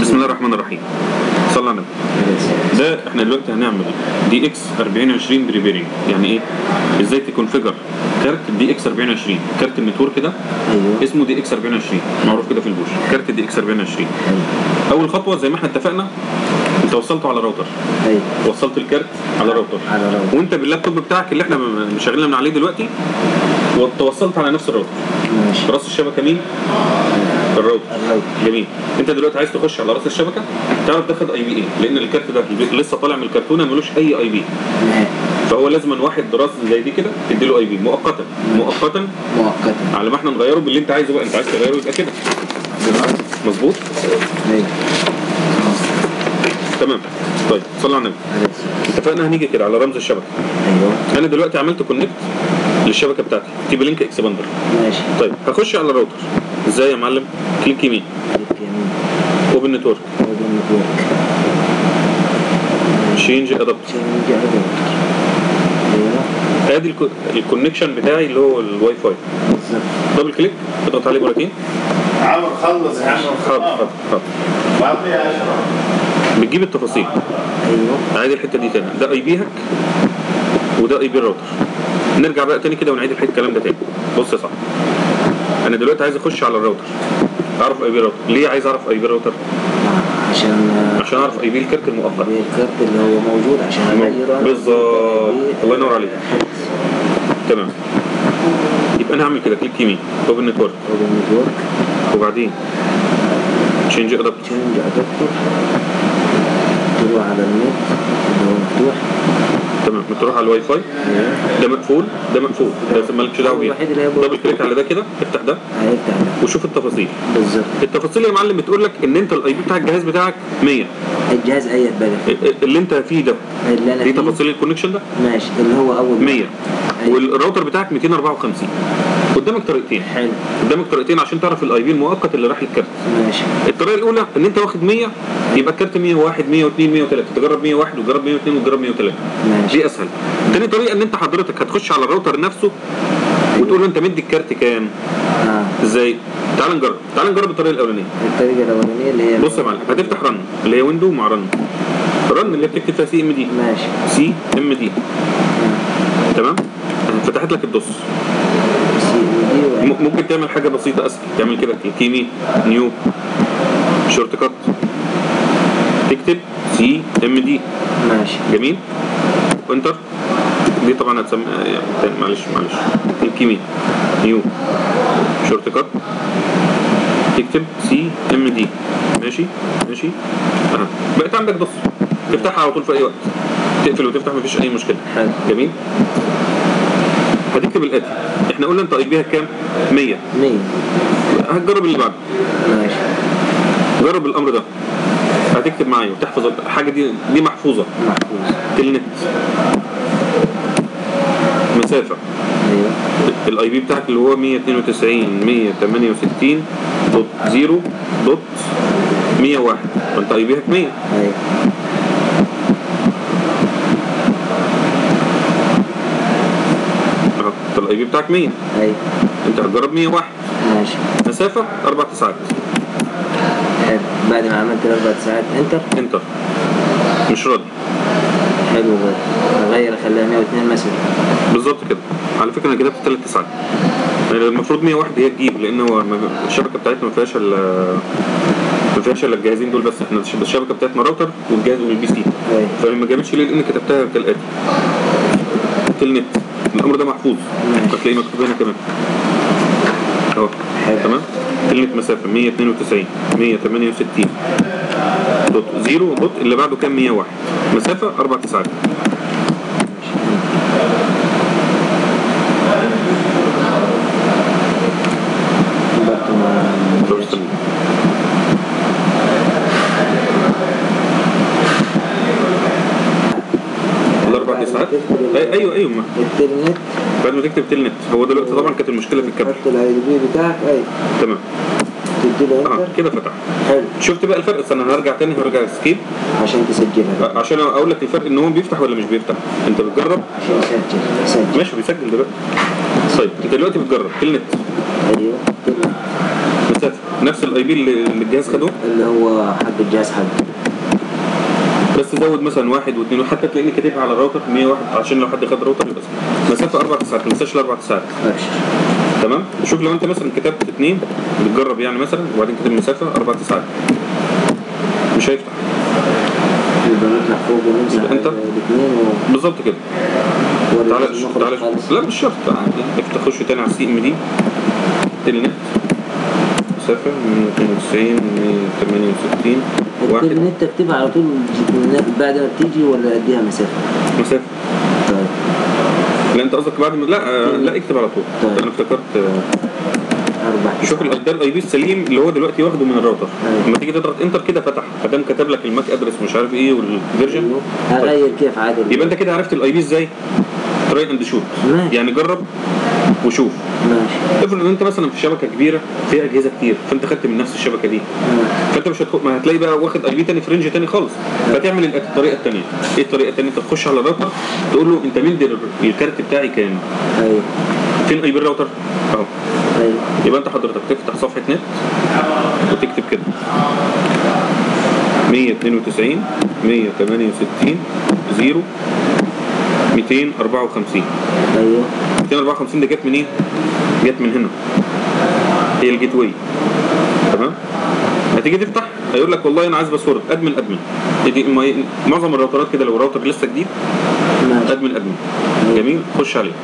بسم الله الرحمن الرحيم صلى على النبي ده احنا دلوقتي هنعمل دي اكس 4020 بريبيرنج يعني ايه ازاي تكونفيجر كارت دي اكس 4020 كارت النتورك ده ايوه اسمه دي اكس 4020 معروف كده في البوش كارت دي اكس 4020 ايوه اول خطوه زي ما احنا اتفقنا انت وصلته على راوتر ايوه وصلت الكارت على راوتر على راوتر. وانت باللابتوب بتاعك اللي احنا شغالين من عليه دلوقتي وتوصلت على نفس الراوتر ماشي راس الشبكه مين الراوتر الراوتر جميل انت دلوقتي عايز تخش على راس الشبكه تعرف تاخد اي بي ايه لان الكارت ده لسه طالع من الكرتونه ملوش اي اي بي نهائي فهو لازم واحد راس زي دي كده تديله اي بي مؤقتا مؤقتا مؤقتا على ما احنا نغيره باللي انت عايزه بقى انت عايز تغيره يبقى كده مظبوط ايوه تمام طيب صلى على النبي عليه الصلاة اتفقنا هنيجي كده على رمز الشبكه ايوه انا دلوقتي عملت كونكت للشبكه بتاعتي تيب لينك اكسباندر ماشي طيب هخش على الراوتر ازاي يا معلم كليك يمين كليك يمين اوبن نتورك اوبن نتورك شينج ادابت تشينج ادابتر ايوه ادي الكو- الكونكشن بتاعي اللي هو الواي فاي بالظبط دبل كليك اضغط عليه مرتين عمر خلص يا عم حاضر حاضر حاضر بعطي يا اشرف بتجيب التفاصيل ايوه عادي الحته دي تاني ده اي بي هاك وده اي بي الراوتر نرجع بقى تاني كده ونعيد الحته الكلام ده تاني بص يا صاحبي انا دلوقتي عايز اخش على الراوتر اعرف اي بي الراوتر ليه عايز اعرف اي بي الراوتر عشان عشان اعرف اي بي الكارت المؤقت الكارت اللي هو موجود عشان اغيره بالظبط. الله ينور عليك. تمام يبقى انا هعمل كده كليك يمين اوبن نتورك اوبن نتورك وبعدين تشينج ادابت تشينج ادابتر تروح على النت اللي هو مفتوح تمام بتروح على الواي فاي ايوه ده مقفول ده مقفول ده مالكش دعوه بيه الوحيد اللي هيبقى دبل كليك على ده كده افتح ده هيفتح ده وشوف التفاصيل بالظبط التفاصيل يا معلم بتقول لك ان انت الاي بي بتاع الجهاز بتاعك 100 الجهاز اي بقى اللي انت فيه ده اللي انا دي فيه تفاصيل الكونكشن ده ماشي اللي هو اول 100 أيوة. والراوتر بتاعك 254 قدامك طريقتين حلو قدامك طريقتين عشان تعرف الاي بي المؤقت اللي راح للكارت ماشي الطريقه الاولى ان انت واخد 100 يبقى الكارت 101 102 103 تجرب 101 وتجرب 102 وتجرب 103 ماشي دي اسهل تاني طريقه ان انت حضرتك هتخش على الراوتر نفسه وتقول له انت مدي الكارت كام اه ازاي تعال نجرب تعال نجرب الطريقه الاولانيه الطريقه الاولانيه اللي هي بص يا معلم هتفتح رن اللي هي ويندو مع رن رن اللي بتكتب فيها سي ام دي ماشي سي ام دي آه. تمام فتحت لك الدوس سي ام دي م- ممكن تعمل حاجه بسيطه اسهل تعمل كده كليك يمين نيو شورت كات تكتب سي ام دي ماشي جميل وانتر دي طبعا هتسمى يعني تاني معلش معلش كليك يمين نيو شورت كات تكتب سي ام دي ماشي ماشي اها بقت عندك دوس تفتحها على طول في اي وقت تقفل وتفتح مفيش اي مشكله حلو جميل هتكتب الاتي احنا قلنا انت اي بيها كام 100 100 هتجرب اللي بعده ماشي جرب الامر ده هتكتب معايا وتحفظ الحاجه دي دي محفوظه محفوظ تلنت مسافه ايوه الاي بي بتاعك اللي هو 192 168 دوت 0 دوت 101 فانت اي بيك 100 ايوه اهو انت الاي بي بتاعك 100 ايوه انت هتجرب 101 ماشي مسافه اربع ساعات حلو بعد ما عملت الاربع ساعات انتر انتر مش راضي حلو برضه اغير اخليها 102 مثلا بالظبط كده على فكره انا كتبت ثلاث ساعات يعني المفروض 101 هي تجيب لان هو ما- الشبكه بتاعتنا ما فيهاش الا ما فيهاش الا الجهازين دول بس احنا الش- الشبكه بتاعتنا راوتر والجهاز والبي سي ايوه فما جابتش ليه لان كتبتها كالاتي تلنت الامر ده محفوظ ماشي. هتلاقيه مكتوب هنا كمان اهو حلو. تمام تلنت مسافه 192 168 دوت زيرو دوت اللي بعده كام 101 مسافه اربع ساعات برضه ما طب استنى. الاربع ساعات أي- ايوه ايوه ما. التلنت بعد ما تكتب تلنت هو دلوقتي طبعا كانت المشكله في الكابل تحط الاي بي بتاعك ايوه تمام تدي له اه انتر كده فتح حلو شفت بقى الفرق استنى هرجع تاني هرجع سكيب عشان تسجلها عشان اقول لك الفرق ان هو بيفتح ولا مش بيفتح انت بتجرب عشان يسجل سجل ماشي بيسجل دلوقتي طيب انت دلوقتي بتجرب تلنت ايوه تلنت مسافه نفس الاي بي اللي اللي الجهاز خده اللي هو حق الجهاز حقه بس زود مثلا واحد واثنين وحتى تلاقيني كاتبها على الراوتر 101 عشان لو حد خد راوتر يبقى مسافه اربع ساعات ما تنساش الاربع ساعات ابشر تمام شوف لو انت مثلا كتبت اثنين بتجرب يعني مثلا وبعدين كتب مسافه اربع ساعات مش هيفتح يبقى نطلع فوق ونمسح يبقى أنت- الاثنين و بالظبط كده تعالى ونخرج تعالى خالص لا مش شرط عادي افتح خش تاني على السي ام دي تلنت مسافه من 92 ل 68 واحد النت تكتبها على طول النت بعد ما بتيجي ولا اديها مسافه مسافه طيب لا انت قصدك بعد ما لا آه، لا اكتب على طول طيب. انا افتكرت آه، اربع شوف ال- ده الاي بي السليم اللي هو دلوقتي واخده من الراوتر أيوة. لما تيجي تضغط انتر كده فتح فدام كتب لك الماك ادرس مش عارف ايه والفيرجن هغير كيف عادل يبقى انت كده عرفت الاي بي ازاي تراي اند شوت ماشي. يعني جرب وشوف ماشي افرض ان انت مثلا في شبكه كبيره فيها اجهزه كتير فانت خدت من نفس الشبكه دي ماشي. فانت مش هتخ... ما هتلاقي بقى واخد اي بي تاني في رينج تاني خالص فتعمل ال- الطريقه التانيه ايه الطريقه التانيه انت تخش على الراوتر تقول له انت مين دير الكارت بتاعي كام ايوه فين اي بي الراوتر اهو ايوه يبقى انت حضرتك تفتح صفحه نت وتكتب كده 192 168 0 254 ايوه 254 دي جت منين؟ جت من هنا هي الجيت واي تمام؟ هتيجي تفتح هيقول لك والله انا عايز باسورد ادمن ادمن يجي ما- معظم الراوترات كده لو الراوتر لسه جديد ماشي ادمن ادمن جميل خش عليه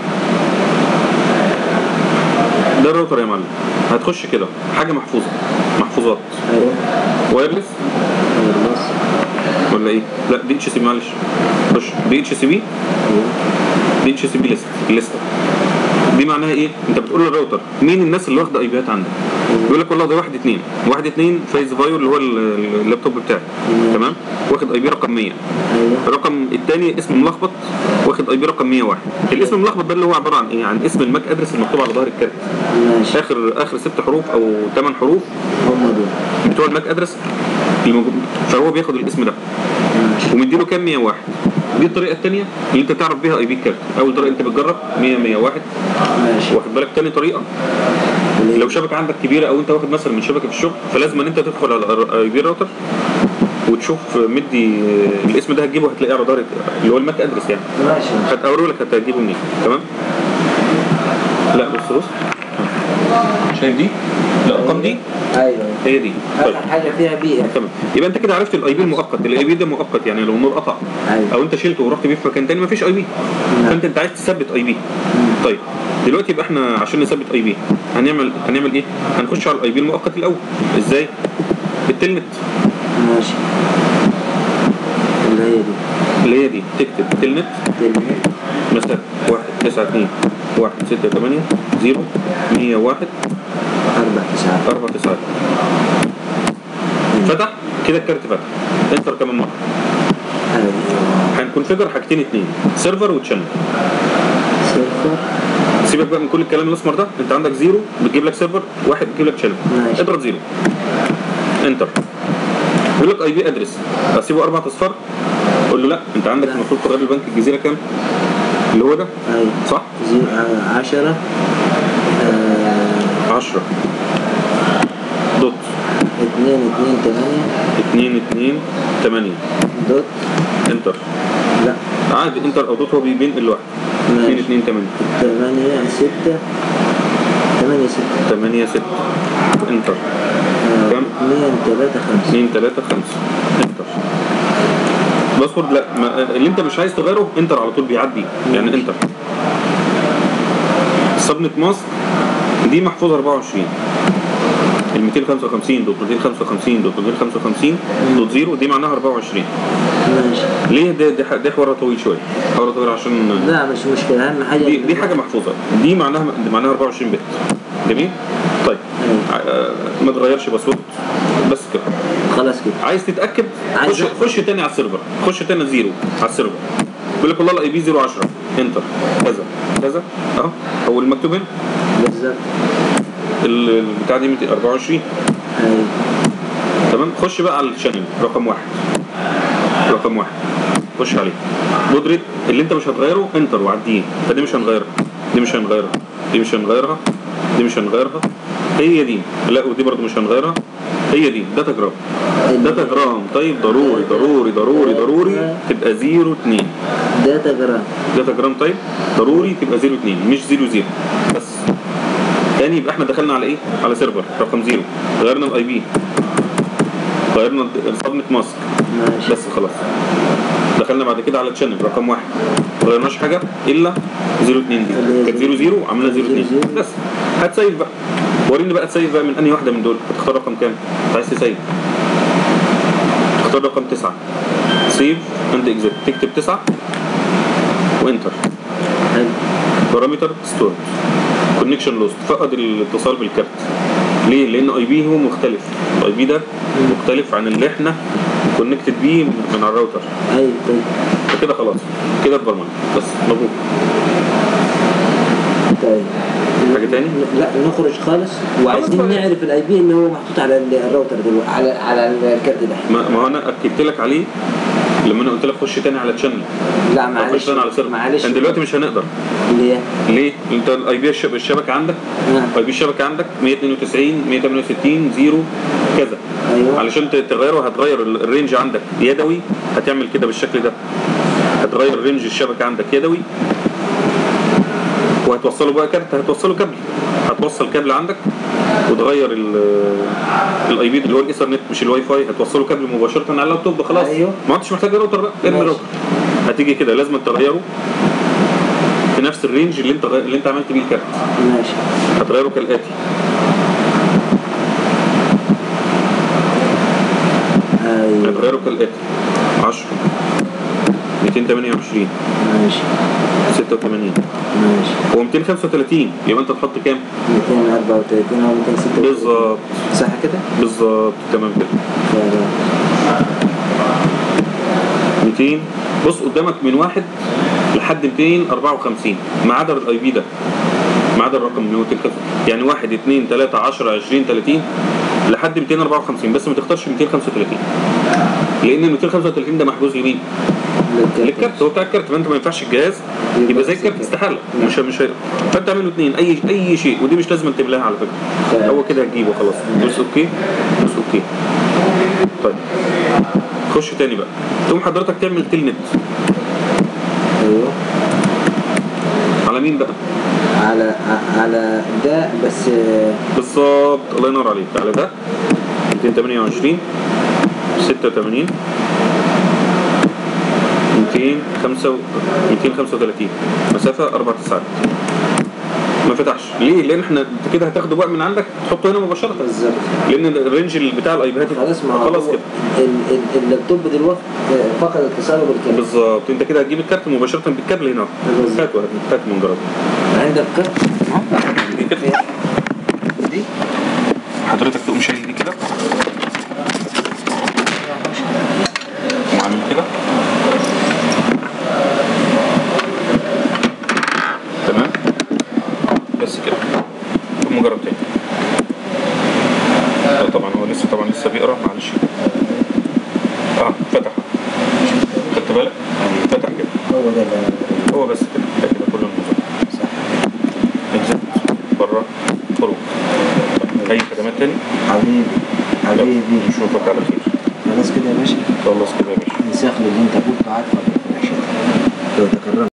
ده الراوتر يا معلم هتخش كده حاجه محفوظه محفوظات ايوه وايرلس ايوه بس ولا ايه؟ لا دي اتش سي بي معلش خش دي اتش سي بي ايوه دي اتش سي بي ليست ليست دي معناها ايه؟ انت بتقول للراوتر مين الناس اللي واخده اي بيات عندك؟ يقول لك والله ده واحد اتنين واحد اتنين فايز فايو اللي هو ال- اللابتوب بتاعي تمام؟ واخد اي بي رقم 100 ايوه الرقم الثاني اسم ملخبط واخد اي بي رقم 101 الاسم الملخبط ده اللي هو عباره عن ايه؟ عن اسم الماك ادرس المكتوب على ظهر الكارت ماشي اخر اخر ست حروف او ثمان حروف هم دول بتوع الماك ادرس الموجود فهو بياخد الاسم ده ماشي ومديله كام 101 دي الطريقه الثانيه اللي انت تعرف بيها اي بي الكارت اول طريقه انت بتجرب 100 101 ماشي واخد بالك تاني طريقه لو شبكه عندك كبيره او انت واخد مثلا من شبكه في الشغل فلازم ان انت تدخل على اي بي راوتر وتشوف مدي الاسم ده هتجيبه هتلاقيه على ظهر اللي هو الماك ادرس يعني ماشي هتقول لك هتجيبه منين تمام لا بص بص شايف دي الارقام دي ايوه هي دي طيب اخر حاجه فيها بيئه تمام يبقى انت كده عرفت الاي بي المؤقت الاي بي ده مؤقت يعني لو النور قطع ايوه او انت شلته ورحت بيه في مكان تاني مفيش اي بي فانت انت عايز تثبت اي بي طيب دلوقتي يبقى احنا عشان نثبت اي بي هنعمل هنعمل ايه هنخش على الاي بي المؤقت الاول ازاي التلنت ماشي اللي هي دي اللي هي دي تكتب تلنت تلميذ مثلا 1 9 2 1 6 8 0 101 اربع تسعات 4 9 فتح كده الكارت فتح انتر كمان مره ايوه هنكونفيجر حاجتين اتنين سيرفر وتشانل صفر سيبك بقى من كل الكلام الاسمر ده انت عندك زيرو بتجيب لك سيرفر واحد بتجيب لك شانل ماشي. اضغط زيرو انتر يقول لك اي بي ادرس اسيبه اربع اصفار قول له لا انت عندك لا. المفروض تغير البنك الجزيره كام اللي هو ده ايوه صح زي آه، عشرة آه، 10 دوت اتنين اتنين تمانية 2 2 8 دوت انتر لا عادي انتر او دوت هو بي- بينقل لوحده 2 ماشي 2 8 تمانية ستة تمانية ستة 8 6 انتر آه، كم؟ اتنين تلاتة خمسة 2 3 5 انتر باسورد لا ما اللي انت مش عايز تغيره انتر على طول بيعدي يعني انتر سبنت ماسك دي محفوظه 24 ال 255 دوت 255 دوت 255 دوت 0 دي معناها 24 ماشي ليه ده ده ده حوار طويل شويه حوار طويل عشان لا مش مشكلة أهم حاجة دي دي حاجه محفوظه دي معناها دي معناها 24 بت جميل طيب أيوة. آه، ما تغيرش باسورد بس كده خلاص كده عايز تتاكد عايز خش خش تاني على السيرفر خش تاني زيرو على السيرفر يقول لك والله الاي بي 010 انتر كذا كذا اهو هو المكتوب هنا بالظبط ال- البتاع دي 224 أيوة تمام خش بقى على الشانل رقم واحد رقم واحد خش عليه بودرة اللي انت مش هتغيره انتر وعديه فدي مش هنغيرها دي مش هنغيرها دي مش هنغيرها دي مش هنغيرها هي دي لا ودي برضو مش هنغيرها هي دي داتا جرام داتا جرام طيب ضروري ضروري ضروري ضروري تبقى 0 2 داتا جرام داتا جرام طيب ضروري تبقى 0 2 مش 0 0 بس تاني يبقى احنا دخلنا على ايه على سيرفر رقم 0 غيرنا الاي بي غيرنا السبنت ماسك ماشي بس خلاص دخلنا بعد كده على تشانل رقم واحد ما غيرناش حاجه الا 0 2 دي اللي هي كانت 0 0 عملنا 0 2 0 بس هتسيف بقى وريني بقى تسيف بقى من انهي واحده من دول هتختار رقم كام انت عايز تسيف تختار رقم 9 سيف اند اكزيت تكتب 9 وانتر حلو بارامتر ستورد كونكشن لوست فقد الاتصال بالكارت ليه؟ لان اي بي هو مختلف الاي بي ده مختلف عن اللي احنا كونكتد بيه من على الراوتر ايوه طيب فكده خلاص كده اتبرمج بس مبروك طيب حاجة تاني؟ لا نخرج خالص وعايزين خلاص. نعرف الاي بي اللي هو محطوط على ال- الراوتر دلوقتي على على الكارت ده ما, ما هو انا اكدت لك عليه لما انا قلت لك خش تاني على تشانل لا خش معلش تاني على سيرفر معلش احنا دلوقتي مش هنقدر ليه؟ ليه؟ انت الاي بي الشبكه عندك نعم. اي بي الشبكه عندك 192 168 0 كذا ايوه علشان ت- تغيره هتغير ال- الرينج عندك يدوي هتعمل كده بالشكل ده هتغير رينج الشبكه عندك يدوي وهتوصله بقى كارت هتوصله كابل هتوصل كابل عندك وتغير الاي بي اللي هو الايثرنت مش الواي فاي هتوصله كابل مباشره على اللابتوب خلاص أيوه. ما انتش محتاج راوتر بقى ارمي ماشي. راوتر هتيجي كده لازم تغيره في نفس الرينج اللي انت غ- اللي انت عملت بيه الكارت ماشي هتغيره كالاتي ايوه هتغيره كالاتي 10 228 ماشي 86 ماشي هو 235 يبقى انت تحط كام 234 او 236 بالظبط صح كده؟ بالظبط تمام كده ف- 200 بص قدامك من واحد لحد 254 ما عدا الاي بي ده ما عدا الرقم اللي هو 205 يعني 1 2 3 10 20 30 لحد 254 بس ما تختارش 235 لان ال 235 ده محجوز لمين؟ للكارت هو بتاع الكارت فانت ما ينفعش الجهاز يبقى زي الكارت استحاله مش مش هي- فانت اعمله اثنين اي اي شيء ودي مش لازم تملاها على فكره فاهم. هو كده هتجيبه خلاص دوس اوكي دوس اوكي طيب خش تاني بقى تقوم حضرتك تعمل تلنت ايوه على مين بقى على ع- على ده بس آه، بالظبط الله ينور عليك على ده 228 86 205 235 مسافة أربع ساعات ما فتحش ليه؟ لأن احنا انت كده هتاخده بقى من عندك تحطه هنا مباشرة بالظبط لأن الرينج اللي بتاع الايباد خلاص ما هو خلاص هو كده ال- ال- اللابتوب دلوقتي آه، فقد اتصاله بالكامل بالظبط انت كده هتجيب الكارت مباشرة بالكابل هنا بالظبط. هات واحد هات من جرب عندك كارت دي كده دي حضرتك تقوم شايل دي كده وعامل كده تمام بس كده ثم جرب تاني لا طبعا هو لسه طبعا لسه بيقرا معلش اه فتح خدت بالك فتح كده هو ده اللي- هو بس كده ده كده كل النظام صح اكزت بره خروج طيب، اي خدمات تاني حبيبي حبيبي نشوفك على خير خلاص كده يا باشا خلص كده يا باشا نسخ اللي انت كنت عارفه لو تكرمت